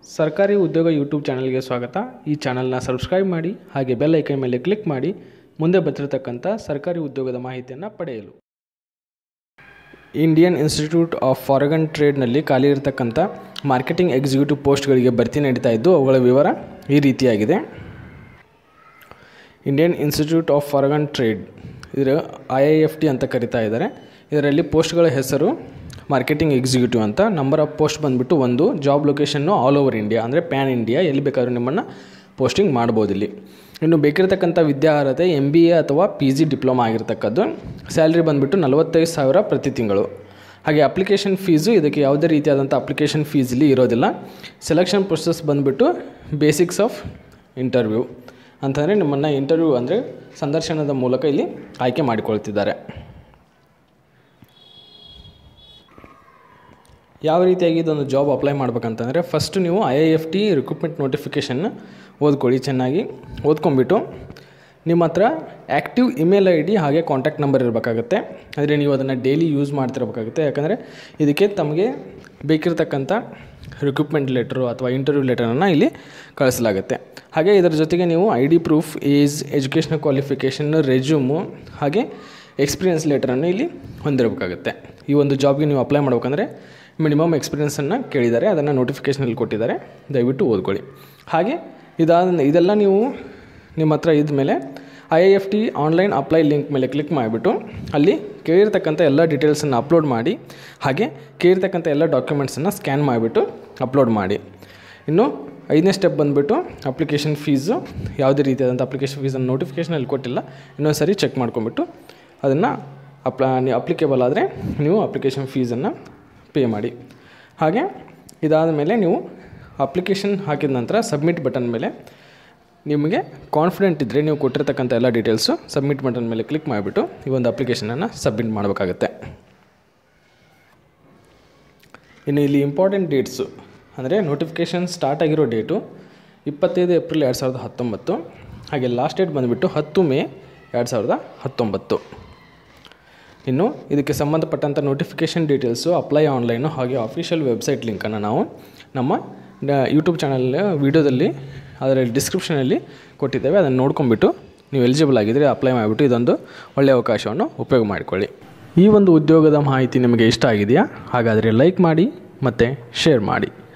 ಸರ್ಕಾರಿ ಉದ್ಯೋಗ ಯೂಟ್ಯೂಬ್ ಚಾನಲ್ಗೆ ಸ್ವಾಗತ ಈ ಚಾನಲ್ನ ಸಬ್ಸ್ಕ್ರೈಬ್ ಮಾಡಿ ಹಾಗೆ ಬೆಲ್ ಐಕನ್ ಮೇಲೆ ಕ್ಲಿಕ್ ಮಾಡಿ ಮುಂದೆ ಬರ್ತಿರತಕ್ಕಂಥ ಸರ್ಕಾರಿ ಉದ್ಯೋಗದ ಮಾಹಿತಿಯನ್ನು ಪಡೆಯಲು ಇಂಡಿಯನ್ ಇನ್ಸ್ಟಿಟ್ಯೂಟ್ ಆಫ್ ಫಾರಿಗನ್ ಟ್ರೇಡ್ನಲ್ಲಿ ಖಾಲಿ ಇರತಕ್ಕಂಥ ಮಾರ್ಕೆಟಿಂಗ್ ಎಕ್ಸಿಕ್ಯೂಟಿವ್ ಪೋಸ್ಟ್ಗಳಿಗೆ ಭರ್ತಿ ನಡೀತಾ ಇದ್ದು ಅವುಗಳ ವಿವರ ಈ ರೀತಿಯಾಗಿದೆ Indian Institute of foreign trade ಇದರ ಐ ಐ ಎಫ್ ಟಿ ಅಂತ ಕರಿತಾ ಇದ್ದಾರೆ ಇದರಲ್ಲಿ ಪೋಸ್ಟ್ಗಳ ಹೆಸರು ಮಾರ್ಕೆಟಿಂಗ್ ಎಕ್ಸಿಕ್ಯೂಟಿವ್ ಅಂತ ನಂಬರ್ ಆಫ್ ಪೋಸ್ಟ್ ಬಂದುಬಿಟ್ಟು ಒಂದು job location all over India ಅಂದರೆ ಪ್ಯಾನ್ ಇಂಡಿಯಾ ಎಲ್ಲಿ ಬೇಕಾದ್ರೂ ನಿಮ್ಮನ್ನು ಪೋಸ್ಟಿಂಗ್ ಮಾಡ್ಬೋದು ಇಲ್ಲಿ ಇನ್ನು ಬೇಕಿರತಕ್ಕಂಥ ವಿದ್ಯಾರ್ಹತೆ ಎಮ್ ಬಿ ಎ ಅಥವಾ ಪಿ ಜಿ ಡಿಪ್ಲೊಮಾ ಆಗಿರ್ತಕ್ಕದ್ದು ಸ್ಯಾಲ್ರಿ ಬಂದುಬಿಟ್ಟು ನಲವತ್ತೈದು ಸಾವಿರ ಪ್ರತಿ ತಿಂಗಳು ಹಾಗೆ ಅಪ್ಲಿಕೇಶನ್ ಫೀಸು ಇದಕ್ಕೆ ಯಾವುದೇ ರೀತಿಯಾದಂಥ ಅಪ್ಲಿಕೇಶನ್ ಫೀಸ್ ಇಲ್ಲಿ ಇರೋದಿಲ್ಲ ಸೆಲೆಕ್ಷನ್ ಪ್ರೊಸೆಸ್ ಬಂದುಬಿಟ್ಟು ಬೇಸಿಕ್ಸ್ ಆಫ್ ಇಂಟರ್ವ್ಯೂ ಅಂತಂದರೆ ನಿಮ್ಮನ್ನು ಇಂಟರ್ವ್ಯೂ ಅಂದರೆ ಸಂದರ್ಶನದ ಮೂಲಕ ಇಲ್ಲಿ ಆಯ್ಕೆ ಮಾಡಿಕೊಳ್ತಿದ್ದಾರೆ ಯಾವ ರೀತಿಯಾಗಿ ಇದೊಂದು ಜಾಬ್ ಅಪ್ಲೈ ಮಾಡ್ಬೇಕಂತಂದರೆ ಫಸ್ಟ್ ನೀವು I I F T recruitment notification ಓದ್ಕೊಳ್ಳಿ ಚೆನ್ನಾಗಿ ಓದ್ಕೊಂಬಿಟ್ಟು ನಿಮ್ಮ ಹತ್ರ ಆ್ಯಕ್ಟಿವ್ ಇಮೇಲ್ ಐ ಡಿ ಹಾಗೆ ಕಾಂಟ್ಯಾಕ್ಟ್ ನಂಬರ್ ಇರಬೇಕಾಗುತ್ತೆ ಅಂದರೆ ನೀವು ಅದನ್ನು ಡೈಲಿ ಯೂಸ್ ಮಾಡ್ತಿರ್ಬೇಕಾಗುತ್ತೆ ಯಾಕಂದರೆ ಇದಕ್ಕೆ ತಮಗೆ ಬೇಕಿರತಕ್ಕಂಥ ರಿಕ್ರೂಟ್ಮೆಂಟ್ ಲೆಟ್ರು ಅಥವಾ ಇಂಟರ್ವ್ಯೂ ಲೆಟರನ್ನು ಇಲ್ಲಿ ಕಳಿಸಲಾಗುತ್ತೆ ಹಾಗೆ ಇದರ ಜೊತೆಗೆ ನೀವು I D proof age educational qualification resume ಹಾಗೆ ಎಕ್ಸ್ಪೀರಿಯನ್ಸ್ ಲೆಟರನ್ನು ಇಲ್ಲಿ ಹೊಂದಿರಬೇಕಾಗುತ್ತೆ ಈ ಒಂದು ಜಾಬ್ಗೆ ನೀವು ಅಪ್ಲೈ ಮಾಡ್ಬೇಕಂದ್ರೆ ಮಿನಿಮಮ್ ಎಕ್ಸ್ಪೀರಿಯನ್ಸನ್ನು ಕೇಳಿದ್ದಾರೆ ಅದನ್ನು ನೋಟಿಫಿಕೇಷನಲ್ಲಿ ಕೊಟ್ಟಿದ್ದಾರೆ ದಯವಿಟ್ಟು ಓದ್ಕೊಳ್ಳಿ ಹಾಗೆ ಇದಾದ ಇದೆಲ್ಲ ನೀವು ನಿಮ್ಮ ಹತ್ರ ಇದ್ಮೇಲೆ I I F T online apply link ಮೇಲೆ ಕ್ಲಿಕ್ ಮಾಡಿಬಿಟ್ಟು ಅಲ್ಲಿ ಕೇಳಿರ್ತಕ್ಕಂಥ ಎಲ್ಲ ಡೀಟೇಲ್ಸನ್ನು ಅಪ್ಲೋಡ್ ಮಾಡಿ ಹಾಗೆ ಕೇಳಿರ್ತಕ್ಕಂಥ ಎಲ್ಲ ಡಾಕ್ಯುಮೆಂಟ್ಸನ್ನು ಸ್ಕ್ಯಾನ್ ಮಾಡಿಬಿಟ್ಟು ಅಪ್ಲೋಡ್ ಮಾಡಿ ಇನ್ನು ಐದನೇ ಸ್ಟೆಪ್ ಬಂದುಬಿಟ್ಟು ಅಪ್ಲಿಕೇಶನ್ ಫೀಸು ಯಾವುದೇ ರೀತಿಯಾದಂಥ ಅಪ್ಲಿಕೇಶನ್ ಫೀಸನ್ನು ನೋಟಿಫಿಕೇಷನಲ್ಲಿ ಕೊಟ್ಟಿಲ್ಲ ಇನ್ನೊಂದು ಸರಿ ಚೆಕ್ ಮಾಡ್ಕೊಂಬಿಟ್ಟು ಅದನ್ನು ಅಪ್ಲ ನೀವು ಅಪ್ಲಿಕೇಬಲ್ ಆದರೆ ನೀವು ಅಪ್ಲಿಕೇಶನ್ ಫೀಸನ್ನು ಪೇ ಮಾಡಿ ಹಾಗೆ ಇದಾದ ಮೇಲೆ ನೀವು ಅಪ್ಲಿಕೇಶನ್ ಹಾಕಿದ ನಂತರ ಸಬ್ಮಿಟ್ ಬಟನ್ ಮೇಲೆ ನಿಮಗೆ ಕಾನ್ಫಿಡೆಂಟ್ ಇದ್ದರೆ ನೀವು ಕೊಟ್ಟಿರ್ತಕ್ಕಂಥ ಎಲ್ಲ ಡೀಟೇಲ್ಸು ಸಬ್ಮಿಟ್ ಬಟನ್ ಮೇಲೆ ಕ್ಲಿಕ್ ಮಾಡಿಬಿಟ್ಟು ಈ ಒಂದು ಅಪ್ಲಿಕೇಶನನ್ನು ಸಬ್ಮಿಟ್ ಮಾಡಬೇಕಾಗುತ್ತೆ ಇನ್ನು ಇಲ್ಲಿ ಇಂಪಾರ್ಟೆಂಟ್ ಡೇಟ್ಸು ಅಂದರೆ ನೋಟಿಫಿಕೇಷನ್ ಸ್ಟಾರ್ಟ್ ಆಗಿರೋ ಡೇಟು ಇಪ್ಪತ್ತೈದು ಏಪ್ರಿಲ್ ಎರಡು ಸಾವಿರದ ಹತ್ತೊಂಬತ್ತು ಹಾಗೆ ಲಾಸ್ಟ್ ಡೇಟ್ ಬಂದುಬಿಟ್ಟು ಹತ್ತು ಮೇ ಎರಡು ಸಾವಿರದ ಹತ್ತೊಂಬತ್ತು ಇನ್ನು ಇದಕ್ಕೆ ಸಂಬಂಧಪಟ್ಟಂಥ ನೋಟಿಫಿಕೇಷನ್ ಡೀಟೇಲ್ಸು ಅಪ್ಲೈ ಆನ್ಲೈನು ಹಾಗೆ ಅಫಿಷಿಯಲ್ ವೆಬ್ಸೈಟ್ ಲಿಂಕನ್ನು ನಾವು ನಮ್ಮ ಯೂಟ್ಯೂಬ್ ಚಾನಲ್ ವೀಡಿಯೋದಲ್ಲಿ ಅದರಲ್ಲಿ ಡಿಸ್ಕ್ರಿಪ್ಷನಲ್ಲಿ ಕೊಟ್ಟಿದ್ದೇವೆ ಅದನ್ನು ನೋಡ್ಕೊಂಬಿಟ್ಟು ನೀವು ಎಲಿಜಿಬಲ್ ಆಗಿದ್ದರೆ ಅಪ್ಲೈ ಮಾಡಿಬಿಟ್ಟು ಇದೊಂದು ಒಳ್ಳೆಯ ಅವಕಾಶವನ್ನು ಉಪಯೋಗ ಮಾಡಿಕೊಳ್ಳಿ ಈ ಒಂದು ಉದ್ಯೋಗದ ಮಾಹಿತಿ ನಿಮಗೆ ಇಷ್ಟ ಆಗಿದೆಯಾ ಹಾಗಾದರೆ ಲೈಕ್ ಮಾಡಿ ಮತ್ತು ಶೇರ್ ಮಾಡಿ